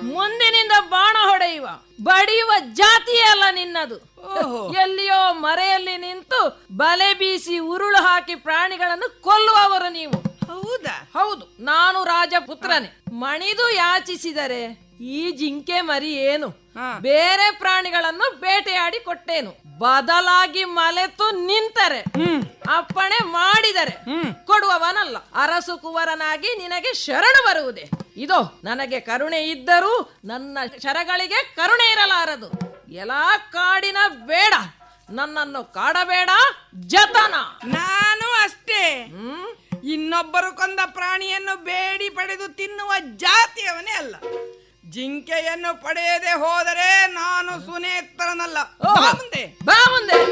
ಮುಂದಿನಿಂದ ಬಾಣ ಹೊಡೆಯುವ ಬಡಿಯುವ ಜಾತಿಯೇ ಅಲ್ಲ ನಿನ್ನದು ಓಹೋ. ಎಲ್ಲಿಯೋ ಮರೆಯಲ್ಲಿ ನಿಂತು ಬಲೆ ಬೀಸಿ ಉರುಳು ಹಾಕಿ ಪ್ರಾಣಿಗಳನ್ನು ಕೊಲ್ಲುವವರು ನೀವು ಹೌದಾ ಹೌದು ನಾನು ರಾಜಪುತ್ರನೇ ಮಣಿದು ಯಾಚಿಸಿದರೆ ಈ ಜಿಂಕೆ ಮರಿ ಏನು ಹಾ. ಬೇರೆ ಪ್ರಾಣಿಗಳನ್ನು ಬೇಟೆಯಾಡಿ ಕೊಟ್ಟೇನು ಬದಲಾಗಿ ಮಲೆತು ನಿಂತರೆ ಅಪ್ಪಣೆ ಮಾಡಿದರೆ ಕೊಡುವವನಲ್ಲ ಅರಸು ಕುವರನಾಗಿ ನಿನಗೆ ಶರಣು ಬರುವುದೇ ಇದೋ ನನಗೆ ಕರುಣೆ ಇದ್ದರೂ ನನ್ನ ಶರಗಳಿಗೆ ಕರುಣೆ ಇರಲಾರದು ಎಲ್ಲಾ ಕಾಡಿನ ಬೇಡ ನನ್ನನ್ನು ಕಾಡಬೇಡ ಜತನ ನಾನು ಅಷ್ಟೇ ಹ್ಮ್ ಇನ್ನೊಬ್ಬರು ಕೊಂದ ಪ್ರಾಣಿಯನ್ನು ಬೇಡಿ ಪಡೆದು ತಿನ್ನುವ ಜಾತಿಯವನೇ ಅಲ್ಲ ಜಿಂಕೆಯನ್ನು ಪಡೆಯದೆ ಹೋದರೆ ನಾನು ಸುನೇತ್ರನಲ್ಲ ಓಹೋ. ಬಾ ಮುಂದೆ ಬಾ ಮುಂದೆ